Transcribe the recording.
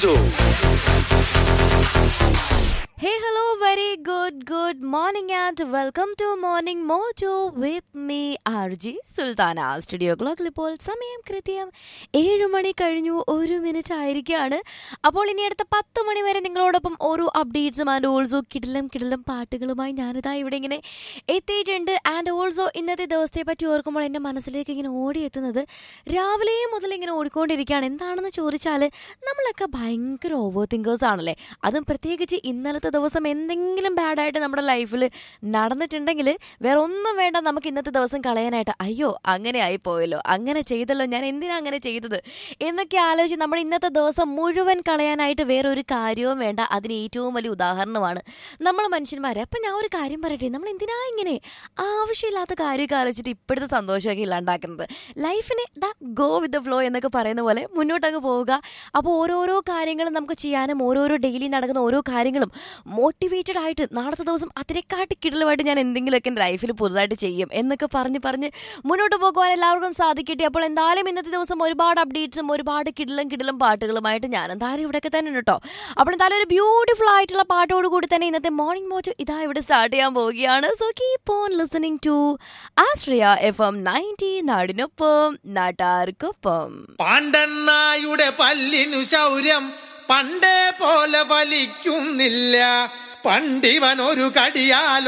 Mojo. Hey, hello, very good, good morning, and welcome to Morning Mojo with me, RG Sultana studio ക്ലോക്കിൽ ഇപ്പോൾ സമയം കൃത്യം ഏഴ് മണി കഴിഞ്ഞു ഒരു മിനിറ്റ് ആയിരിക്കുകയാണ് അപ്പോൾ ഇനി അടുത്ത പത്ത് മണി വരെ നിങ്ങളോടൊപ്പം ഓരോ അപ്ഡേറ്റ്സും ആൻഡ് ഓൾസോ കിടിലം കിടിലം പാട്ടുകളുമായി ഞാനിതാ ഇവിടെ ഇങ്ങനെ എത്തിയിട്ടുണ്ട് ആൻഡ് ഓൾസോ ഇന്നത്തെ ദിവസത്തെ പറ്റി ഓർക്കുമ്പോൾ എൻ്റെ മനസ്സിലേക്ക് ഇങ്ങനെ ഓടിയെത്തുന്നത് രാവിലെ മുതൽ ഇങ്ങനെ ഓടിക്കൊണ്ടിരിക്കുകയാണ് എന്താണെന്ന് ചോദിച്ചാൽ നമ്മളൊക്കെ ഭയങ്കര ഓവർ തിങ്കേഴ്സ് ആണല്ലേ അതും പ്രത്യേകിച്ച് ഇന്നലത്തെ ദിവസം എന്തെങ്കിലും ബാഡായിട്ട് നമ്മുടെ ലൈഫിൽ നടന്നിട്ടുണ്ടെങ്കിൽ വേറെ ഒന്നും വേണ്ട നമുക്ക് ഇന്നത്തെ ദിവസം കളയാനായിട്ട് അയ്യോ അങ്ങനെ ആയിപ്പോയല്ലോ അങ്ങനെ ചെയ്തല്ലോ ഞാൻ എന്തിനാ അങ്ങനെ ചെയ്തത് എന്നൊക്കെ ആലോചിച്ച് നമ്മുടെ ഇന്നത്തെ ദിവസം മുഴുവൻ കളയാനായിട്ട് വേറെ ഒരു കാര്യവും വേണ്ട അതിന് ഏറ്റവും വലിയ ഉദാഹരണമാണ് നമ്മൾ മനുഷ്യന്മാരെ അപ്പം ഞാൻ ഒരു കാര്യം പറയട്ടെ നമ്മൾ എന്തിനാ ഇങ്ങനെ ആവശ്യമില്ലാത്ത കാര്യമൊക്കെ ആലോചിച്ചിട്ട് ഇപ്പോഴത്തെ സന്തോഷമൊക്കെ ഇല്ലാണ്ടാക്കുന്നത് ലൈഫിനെ the go with the flow എന്നൊക്കെ പറയുന്ന പോലെ മുന്നോട്ടങ്ങ് പോവുക അപ്പോൾ ഓരോരോ കാര്യങ്ങളും നമുക്ക് ചെയ്യാനും ഓരോരോ ഡെയിലി നടക്കുന്ന ഓരോ കാര്യങ്ങളും മോട്ടിവേറ്റഡ് ആയിട്ട് നാളത്തെ ദിവസം അതിനെക്കാട്ടി കിടലുമായിട്ട് ഞാൻ എന്തെങ്കിലുമൊക്കെ എൻ്റെ ലൈഫിൽ പുതുതായിട്ട് ചെയ്യും എന്നൊക്കെ പറഞ്ഞ് പറഞ്ഞ് മുന്നോട്ട് പോകുവാൻ എല്ലാവർക്കും സാധിക്കട്ടെ അപ്പോൾ എന്തായാലും ഇന്നത്തെ ദിവസം ഒരുപാട് അപ്ഡേറ്റ്സും ഒരുപാട് കിടിലും കിടിലും പാട്ടുകളുമായിട്ട് ഞാൻ എന്തായാലും ഇവിടെയൊക്കെ തന്നെ ഉണ്ട് കേട്ടോ അപ്പോൾ എന്തായാലും ഒരു ബ്യൂട്ടിഫുൾ ആയിട്ടുള്ള പാട്ടോട് കൂടി തന്നെ ഇന്നത്തെ മോർണിംഗ് മോച്ചു ഇതാ ഇവിടെ സ്റ്റാർട്ട് ചെയ്യാൻ പോവുകയാണ് so keep on listening to Ashraya F M ninety നാടിനൊപ്പം നാട്ടാർക്കൊപ്പം പാണ്ഡന്നായുടെ പല്ലിനു ശൗര്യം പണ്ടേ പോലെ വലിക്കുന്നില്ല പണ്ടിവൻ ഒരു കടിയാൽ